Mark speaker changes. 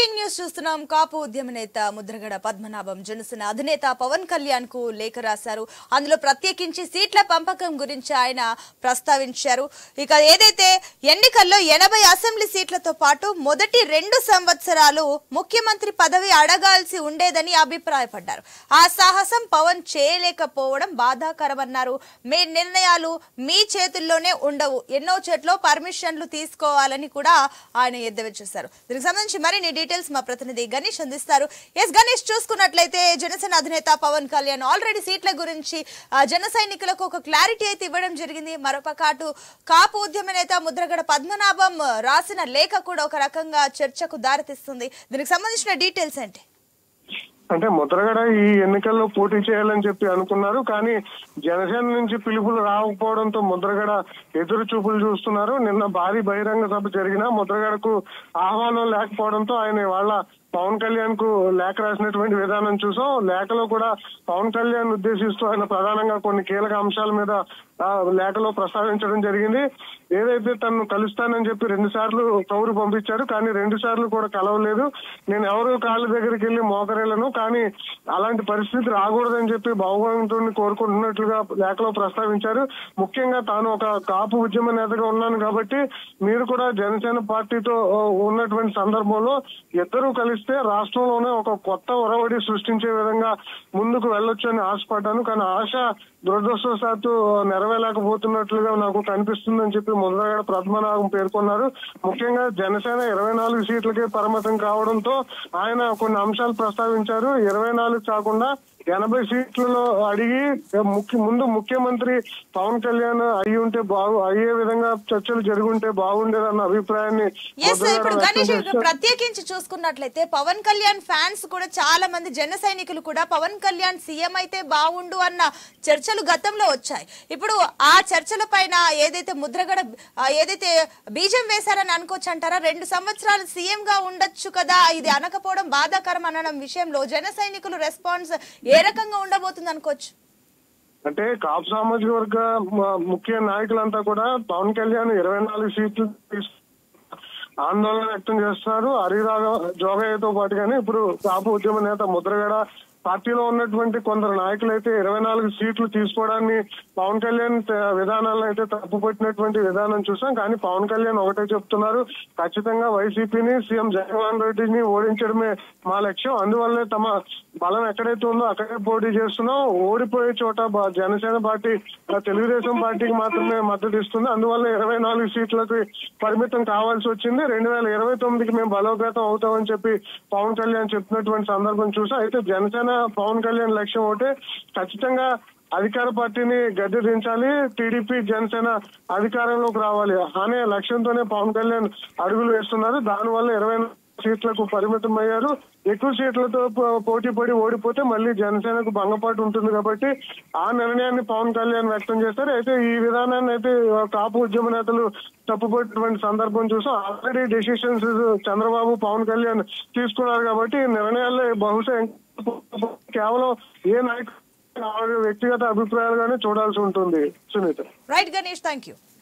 Speaker 1: Breaking news చూస్తున్నాం కాపు ఉద్యమ నేత ముద్రగడ పద్మనాభం జనసేన అధినేత పవన్ కళ్యాణ్ కు లేఖ రాశారు అందులో ప్రత్యేకించి సీట్ల పంపకం గురించి ఆయన ప్రస్తావించారు ఇక ఏదైతే ఎన్నికల్లో ఎనభై అసెంబ్లీ సీట్లతో పాటు మొదటి రెండు సంవత్సరాలు ముఖ్యమంత్రి పదవి అడగాల్సి ఉండేదని అభిప్రాయపడ్డారు ఆ సాహసం పవన్ చేయలేకపోవడం బాధాకరమన్నారు మీ నిర్ణయాలు మీ చేతుల్లోనే ఉండవు ఎన్నో చోట్ల పర్మిషన్లు తీసుకోవాలని కూడా ఆయన ఎద్దేవా చేశారు దీనికి సంబంధించి మరిన్ని డీటెయిల్స్ మా ప్రతినిధి గణేష్ అందిస్తారు ఎస్ గణేష్ చూసుకున్నట్లయితే జనసేన అధినేత పవన్ కళ్యాణ్ ఆల్రెడీ సీట్ల గురించి ఆ, జన సైనికులకు ఒక క్లారిటీ అయితే ఇవ్వడం జరిగింది మరొక అటు కాపు ఉద్యమ నేత ముద్రగడ పద్మనాభం రాసిన లేఖ కూడా ఒక రకంగా చర్చకు దారితీస్తుంది దీనికి సంబంధించిన డీటెయిల్స్ ఏంటి
Speaker 2: అంటే ముద్రగడ ఈ ఎన్నికల్లో పోటీ చేయాలని చెప్పి అనుకున్నారు కానీ జనసేన నుంచి పిలుపులు రాకపోవడంతో ముద్రగడ ఎదురు చూపులు చూస్తున్నారు నిన్న భారీ బహిరంగ సభ జరిగిన ముద్రగడకు ఆహ్వానం లేకపోవడంతో ఆయన వాళ్ళ పవన్ కళ్యాణ్ కు లేఖ రాసినటువంటి విధానం చూసాం లేఖలో కూడా పవన్ కళ్యాణ్ ఉద్దేశిస్తూ ఆయన ప్రధానంగా కొన్ని కీలక అంశాల మీద ఆ, లేఖలో ప్రస్తావించడం జరిగింది ఏదైతే తను కలుస్తానని చెప్పి రెండు సార్లు కౌరు పంపించారు కానీ రెండు సార్లు కూడా కలవలేదు నేను ఎవరు కాళ్ళ దగ్గరికి వెళ్ళి మోకరేళ్లను కానీ అలాంటి పరిస్థితి రాకూడదని చెప్పి భగవంతుడిని కోరుకుంటున్నట్లుగా లేఖలో ప్రస్తావించారు ముఖ్యంగా తాను ఒక కాపు ఉద్యమ నేతగా ఉన్నాను కాబట్టి మీరు కూడా జనసేన పార్టీతో ఆ, ఉన్నటువంటి సందర్భంలో ఇద్దరూ కలిస్తే రాష్ట్రంలోనే ఒక కొత్త ఒరవడి సృష్టించే విధంగా ముందుకు వెళ్ళొచ్చు అని ఆశపడ్డాను కానీ ఆశ దురదృష్టవశాత్తు నెరవేరలేకపోతున్నట్లుగా నాకు కనిపిస్తుందని చెప్పి ముద్రగడ పద్మనాభం పేర్కొన్నారు ముఖ్యంగా జనసేన ఇరవై నాలుగు సీట్లకే పరిమితం కావడంతో ఆయన కొన్ని అంశాలు ప్రస్తావించారు ఇరవై నాలుగు కాకుండా ఎనభై సీట్లలో అడిగి ముఖ్య ముందు ముఖ్యమంత్రి పవన్ కళ్యాణ్ అయ్యి ఉంటే బాగు అయ్యే విధంగా చర్చలు జరుగుంటే బాగుండేదన్న అభిప్రాయాన్ని
Speaker 1: ఎస్
Speaker 2: ముద్రగడ
Speaker 1: ఇప్పుడు
Speaker 2: వ్యక్తం
Speaker 1: గణేష్ ఇక్కడ
Speaker 2: చేశారు.
Speaker 1: ప్రత్యేకించి చూసుకున్నట్లయితే పవన్ కళ్యాణ్ ఫ్యాన్స్ కూడా చాలా మంది జన సైనికులు కూడా పవన్ కళ్యాణ్ సీఎం అయితే బాగుండు అన్న చర్చలు గతంలో వచ్చాయి ఇప్పుడు ఆ చర్చల పైన ఏదైతే ముద్రగడ ఆ, ఏదైతే బీజం వేశారని అనుకోవచ్చు అంటారా రెండు సంవత్సరాలు సీఎం గా ఉండొచ్చు కదా ఇది అనకపోవడం బాధాకరం అనడం విషయంలో జన సైనికులు రెస్పాన్స్ ఏ రకంగా ఉండబోతుంది అనుకోవచ్చు
Speaker 2: అంటే కాపు సామాజిక వర్గ మ- ముఖ్య నాయకులంతా కూడా పవన్ కళ్యాణ్ ఇరవై నాలుగు సీట్లు తీసు- ఆందోళన వ్యక్తం చేస్తున్నారు హరిరాఘ జోగయ్యతో పాటుగానే ఇప్పుడు కాపు ఉద్యమ నేత ముద్రగడ పార్టీలో ఉన్నటువంటి కొందరు నాయకులు అయితే ఇరవై నాలుగు సీట్లు తీసుకోవడాన్ని పవన్ కళ్యాణ్ త- విధానాలను అయితే తప్పుపట్టినటువంటి విధానం చూసాం కానీ పవన్ కళ్యాణ్ ఒకటే చెప్తున్నారు ఖచ్చితంగా వైసీపీని సీఎం జగన్మోహన్ రెడ్డిని ఓడించడమే మా లక్ష్యం అందువల్లే తమ బలం ఎక్కడైతే ఉందో అక్కడే పోటీ చేస్తున్నాం ఓడిపోయే చోట బ- జనసేన పార్టీ ఆ, తెలుగుదేశం పార్టీకి మాత్రమే మద్దతు ఇస్తుంది అందువల్ల ఇరవై నాలుగు సీట్లకు పరిమితం కావాల్సి వచ్చింది రెండు వేల ఇరవై తొమ్మిదికి మేము బలోపేతం అవుతామని చెప్పి పవన్ కళ్యాణ్ చెప్తున్నటువంటి సందర్భం చూసా అయితే జనసేన పవన్ కళ్యాణ్ లక్ష్యం ఒకటే ఖచ్చితంగా అధికార పార్టీని గద్దె దించాలి టీడీపీ జనసేన అధికారంలోకి రావాలి అనే లక్ష్యంతోనే పవన్ కళ్యాణ్ అడుగులు వేస్తున్నారు దానివల్ల ఇరవై సీట్లకు పరిమితం అయ్యారు ఎక్కువ సీట్లతో పో- పోటీ పడి ఓడిపోతే మళ్ళీ జనసేనకు భంగపాటు ఉంటుంది కాబట్టి ఆ నిర్ణయాన్ని పవన్ కళ్యాణ్ వ్యక్తం చేశారు అయితే ఈ విధానాన్ని అయితే కాపు ఉద్యమ నేతలు తప్పుపట్టినటువంటి సందర్భం చూసాం ఆల్రెడీ డెసిషన్స్ చంద్రబాబు పవన్ కళ్యాణ్ తీసుకున్నారు కాబట్టి ఈ నిర్ణయాల్లో బహుశా కేవలం ఏ నాయకుడు వ్యక్తిగత అభిప్రాయాలుగానే చూడాల్సి ఉంటుంది Sunitha
Speaker 1: right Ganesh thank you